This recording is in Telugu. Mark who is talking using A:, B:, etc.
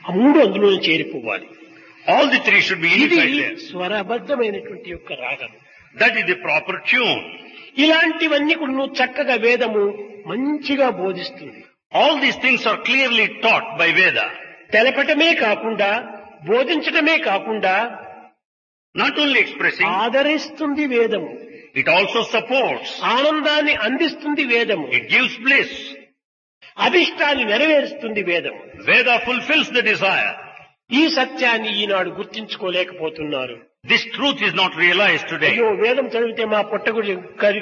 A: ఆ మూడు అందులో చేరిపోవాలి
B: All the three should be
A: ఇది
B: unified there.
A: స్వరబద్ధమైనటువంటి యొక్క రాగం
B: That is the proper tune.
A: ఇలాంటివన్నీ కూడా నువ్వు చక్కగా వేదము మంచిగా బోధిస్తుంది
B: All these things are clearly taught by Veda.
A: తెలపటమే కాకుండా బోధించటమే కాకుండా
B: Not only expressing,
A: ఆదరిస్తుంది వేదము
B: it also supports.
A: ఆనందాన్ని అందిస్తుంది వేదము
B: It gives bliss.
A: అభిష్టాన్ని నెరవేరుస్తుంది వేదము
B: Veda fulfills the desire.
A: ఈ సత్యాన్ని ఈనాడు గుర్తించుకోలేకపోతున్నారు
B: This truth is not realized today.
A: అయ్యో వేదం చదివితే మా పొట్టగుడి కరి